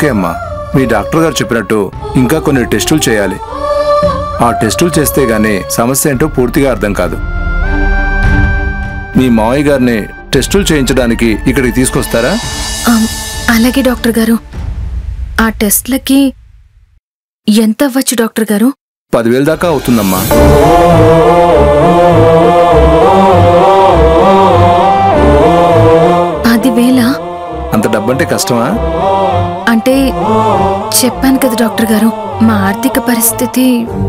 okay అమ్మా మీ doctor గారు చెప్పినట్టు ఇంకా కొన్ని టెస్టులు చేయాలి ఆ టెస్టులు చేస్తే గానీ సమస్య ఏంటో పూర్తిగా అర్థం కాదు మీ మావయ్య గారిని టెస్టులు చేయించడానికి ఇక్కడికి తీసుకొస్తారా ఆమ్, అలాగే డాక్టర్ గారు ఆ టెస్ట్లకి ఎంత అవ్వచ్చు డాక్టర్ గారు పదివేల దాకా అవుతుందమ్మా పదివేల అంత డబ్బంటే కష్టమా అంటే చెప్పాను కదా డాక్టర్ గారు మా ఆర్థిక పరిస్థితి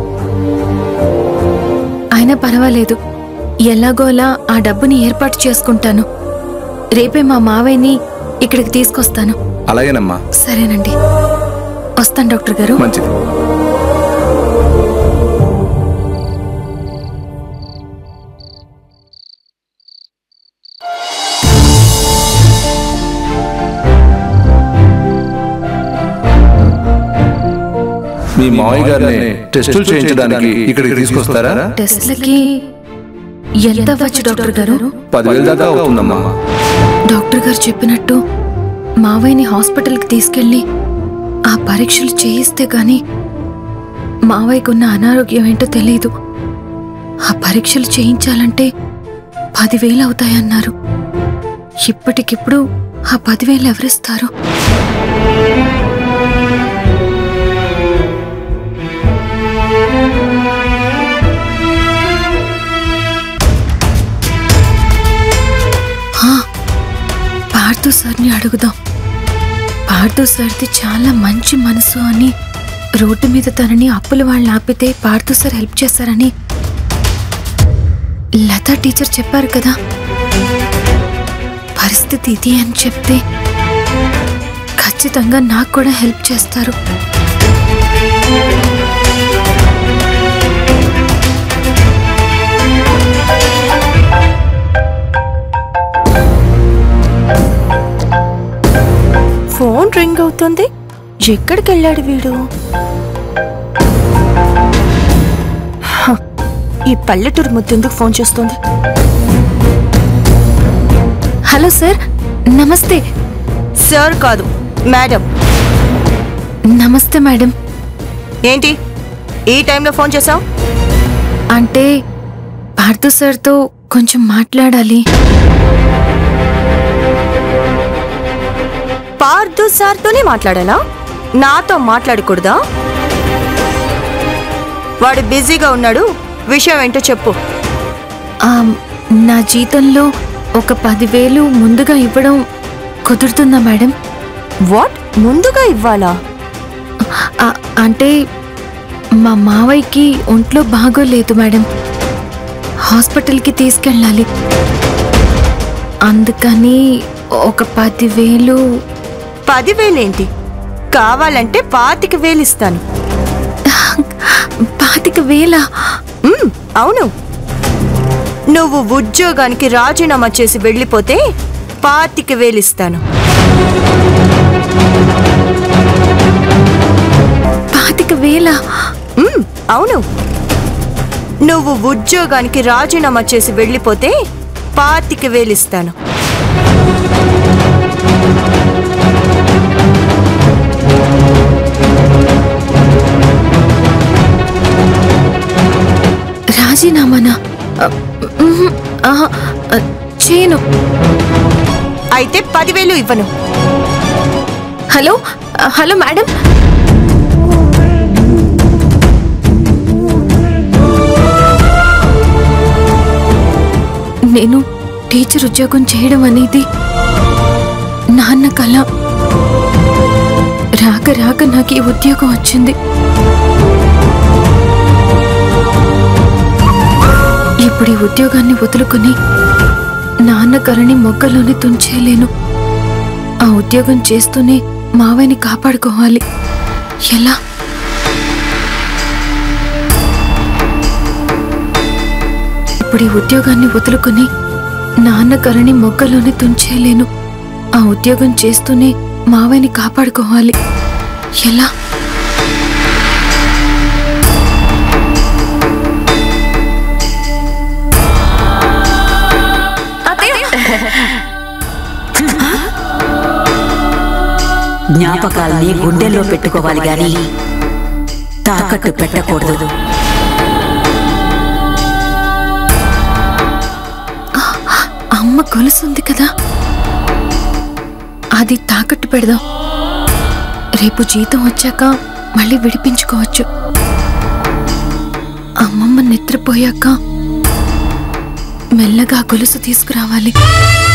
అయినా పర్వాలేదు ఎలాగోలా ఆ డబ్బుని ఏర్పాటు చేసుకుంటాను రేపే మా మావయ్యని ఇక్కడికి తీసుకొస్తాను అలాగేనమ్మా సరేనండి వస్తాను డాక్టర్ గారు మంచిది మీ మావయ్య గారిని టెస్టులు చేయించడానికి ఇక్కడికి తీసుకొస్తారా టెస్ట్లకి ఎంత అవ్వచ్చు డాక్టర్ గారు పదివేల దాకా అవుతుందమ్మా డాక్టర్ గారు చెప్పినట్టు మావయ్యని హాస్పిటల్కి తీసుకెళ్ళి ఆ పరీక్షలు చేయిస్తే గాని మావయ్యకున్న అనారోగ్యం ఏంటో తెలియదు ఆ పరీక్షలు చేయించాలంటే పదివేలు అవుతాయన్నారు ఇప్పటికిప్పుడు ఆ పదివేలు ఎవరిస్తారు ఆ, పార్థు సార్ని అడుగుదాం పార్థు సార్ది చాలా మంచి మనసు అని రోడ్డు మీద తనని అప్పుల వాళ్ళు ఆపితే పార్థు సార్ హెల్ప్ చేశారని లతా టీచర్ చెప్పారు కదా పరిస్థితి ఇది అని చెప్తే ఖచ్చితంగా నాకు కూడా హెల్ప్ చేస్తారు ఫోన్ రింగ్ అవుతుంది ఎక్కడికి వెళ్ళాడు వీడు హ, ఈ పల్లెటూరు ముద్దెందుకు ఫోన్ చేస్తుంది హలో సార్ నమస్తే సార్ కాదు మేడం నమస్తే మేడం ఏంటి ఈ టైంలో ఫోన్ చేసావు అంటే పార్థు సార్తో కొంచెం మాట్లాడాలి పార్థు సార్తోనే మాట్లాడాలా నాతో మాట్లాడకూడదా వాడు బిజీగా ఉన్నాడు విషయం ఏంటో చెప్పు ఆ, నా జీతంలో ఒక పదివేలు ముందుగా ఇవ్వడం కుదురుతుందా మేడం వాట్ ముందుగా ఇవ్వాలా ఆ, అంటే మా మావయ్యకి ఒంట్లో బాగోలేదు మేడం హాస్పిటల్కి తీసుకెళ్ళాలి అందుకని ఒక పదివేలు పదివేలేంటి కావాలంటే పాతిక వేలు ఇస్తాను పాతిక వేల మ్మ్, అవును నువ్వు ఉద్యోగానికి రాజీనామా చేసి వెళ్ళిపోతే పాతిక వేలిస్తాను పాతిక వేల మ్మ్, అవును నువ్వు ఉద్యోగానికి రాజీనామా చేసి వెళ్ళిపోతే పాతిక వేలిస్తాను రాజీనామానా ఆ, మ్మ్, ఆహా, ఆ, చేయను అయితే పదివేలు ఇవ్వను హలో ఆ, హలో మేడం నేను టీచర్ ఉద్యోగం చేయడం అనేది నాన్న కళ రాక రాక నాకు ఈ ఉద్యోగం వచ్చింది ఇప్పుడు ఈ ఉద్యోగాన్ని వదులుకుని నాన్న కళని మొగ్గలోనే తుంచేయలేను ఆ ఉద్యోగం చేస్తూనే మావయ్యని కాపాడుకోవాలి ఎలా ఇప్పుడు ఈ ఉద్యోగాన్ని వదులుకుని నాన్న కరణి మొగ్గలోనే తుంచేయలేను ఆ ఉద్యోగం చేస్తూనే మావయ్యని కాపాడుకోవాలి ఎలా జ్ఞాపకాల్ని గుండెల్లో పెట్టుకోవాలి గాని తాకట్టు పెట్టకూడదు అమ్మ గొలుసుంది కదా అది తాకట్టు పెడదాం రేపు జీతం వచ్చాక మళ్ళీ విడిపించుకోవచ్చు అమ్మమ్మ నిద్రపోయాక మెల్లగా గొలుసు తీసుకురావాలి